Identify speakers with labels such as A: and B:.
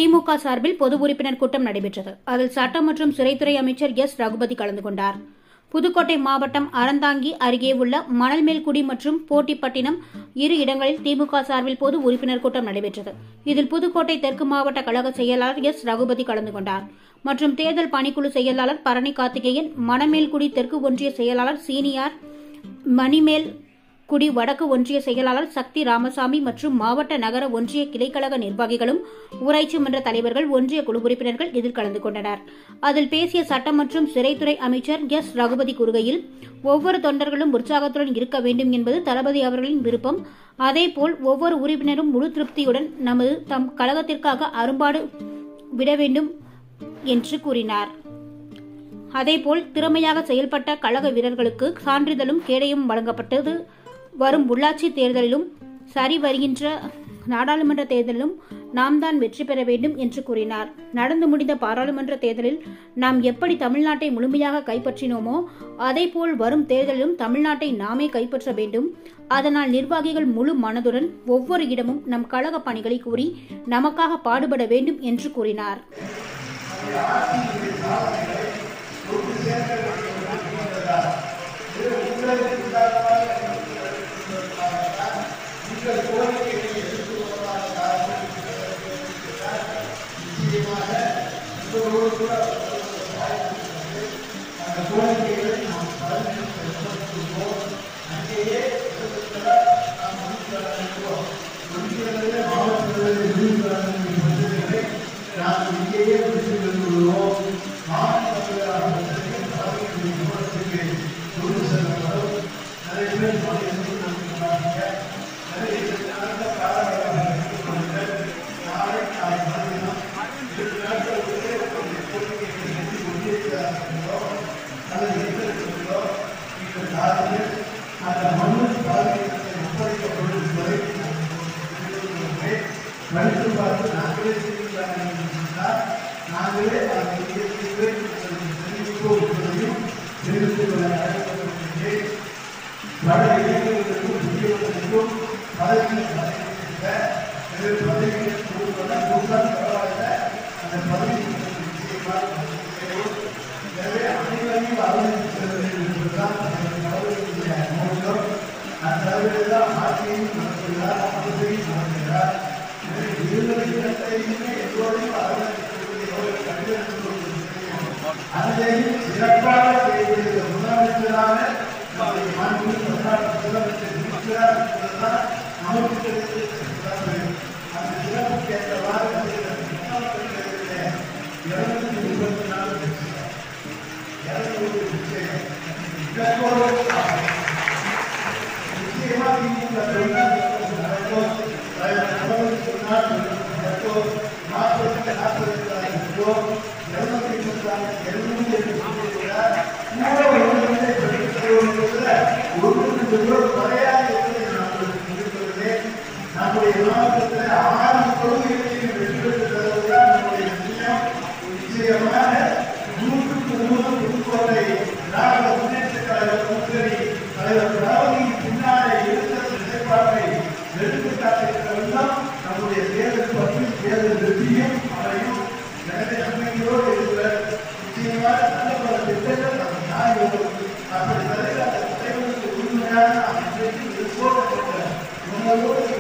A: திமுக சார்பில் பொது உறுப்பினர் கூட்டம் நடைபெற்றது அதில் சட்டம் மற்றும் சிறைத்துறை அமைச்சர் எஸ் ரகுபதி கலந்து கொண்டார் புதுக்கோட்டை மாவட்டம் அறந்தாங்கி அருகே உள்ள மணல்மேல்குடி மற்றும் போட்டிப்பட்டினம் இரு இடங்களில் திமுக சார்பில் பொது உறுப்பினர் கூட்டம் நடைபெற்றது இதில் புதுக்கோட்டை தெற்கு மாவட்ட கழக செயலாளர் எஸ் ரகுபதி கலந்து கொண்டார் மற்றும் தேர்தல் பணிக்குழு செயலாளர் பரணி கார்த்திகேயன் மணமேல்குடி தெற்கு ஒன்றிய செயலாளர் சீனியார் மணிமேல் குடி வடக்கு ஒன்றிய செயலாளர் சக்தி ராமசாமி மற்றும் மாவட்ட நகர ஒன்றிய கிளைக்கழக நிர்வாகிகளும் ஊராட்சி மன்ற தலைவர்கள் ஒன்றிய குழு உறுப்பினர்கள் இதில் கலந்து கொண்டனர் அதில் பேசிய சட்டம் மற்றும் சிறைத்துறை அமைச்சர் எஸ் ரகுபதி கூறுகையில் ஒவ்வொரு தொண்டர்களும் உற்சாகத்துடன் இருக்க வேண்டும் என்பது தளபதி அவர்களின் விருப்பம் அதேபோல் ஒவ்வொரு உறுப்பினரும் முழு திருப்தியுடன் நமது தம் கழகத்திற்காக அரும்பாடு விட வேண்டும் என்று கூறினார் அதேபோல் திறமையாக செயல்பட்ட கழக வீரர்களுக்கு சான்றிதழும் கேடயம் வழங்கப்பட்டது வரும் உள்ளாட்சி தேர்தலிலும் சரி வருகின்ற நாடாளுமன்ற தேர்தலிலும் நாம் தான் வெற்றி பெற வேண்டும் என்று கூறினார் நடந்து முடிந்த பாராளுமன்ற தேர்தலில் நாம் எப்படி தமிழ்நாட்டை முழுமையாக கைப்பற்றினோமோ அதேபோல் வரும் தேர்தலிலும் தமிழ்நாட்டை நாமே கைப்பற்ற வேண்டும் அதனால் நிர்வாகிகள் முழு மனதுடன் ஒவ்வொரு இடமும் நம் கழக பணிகளை கூறி நமக்காக பாடுபட வேண்டும் என்று கூறினார்
B: படித்து பார்த்து நாங்களே செய்யலாம் நாங்களே அதை தெரிவிப்போம் தெரிவித்து கொள்ள அழைக்கப்படுகின்றேன் பல இளைஞர்களுக்கும் புதியவர்களுக்கும் பதவிகள் பதவிகள் பதவிகள் கொடுப்பதால் கொடுத்தால் பரவாயில்ல அந்த பதவி நிச்சயமாக கிடைக்கும். எனவே அனைவரையும் அரவணைத்து வேண்டும் என்பதுதான் அவர்களுடைய நோக்கம் அந்த அளவில் தான் ஆட்சியையும் நடத்துகிறார் அமைப்பையும் நடத்துகிறார் எனவே இருவர் இடத்தையுமே எல்லோரையும் அரவணைக்கக்கூடிய கடிதம் அதையும் சிறப்பாக செய்யக்கூடிய முதலமைச்சராக நம்முடைய மாண்புமிகு தமிழ்நாடு முதலமைச்சர் இருக்கிறார் என்பதுதான் நமக்கு தெரிந்திருக்கிறது. அந்த சிறப்புக்கு ஏற்றவாறு இருநூத்தி முப்பத்தி நாலு இருநூறு விஷயம் இதற்கோடு நிச்சயமா திமுக சொன்னால் நடக்கும் கடவுள் சொன்னால் நடக்கும் நாற்பத்தி நாற்பத்தி இருக்கிறோம் இருநூத்தி முப்பத்தி நாலு இருநூத்தி நம்முடைய மாவட்டத்தில் ஆறு தொகுதிகளையும் வெற்றி பெற்றதுதான் நம்முடைய லட்சியம் நிச்சயமாக நூற்றுக்கு நூறு புதுக்கோட்டை திராவிட முன்னேற்ற கழக கூட்டணி தலைவர் திராவிடியின் பின்னாலே இருந்த நிலைப்பாட்டை எடுத்துக்காட்டிருக்கிறதெல்லாம் நம்முடைய தேர்தல் பற்றி தேர்தல் வெற்றியும் அவையும் எனவே நம்பிக்கையோடு இருக்கிற நிச்சயமாக நல்ல பல திட்டங்கள் நம்ம நாயகம் அப்படி தலைவர் அந்த தலைவருக்கு உண்மையான அமைச்சருக்கு போட்டப்பட்ட உங்களோடு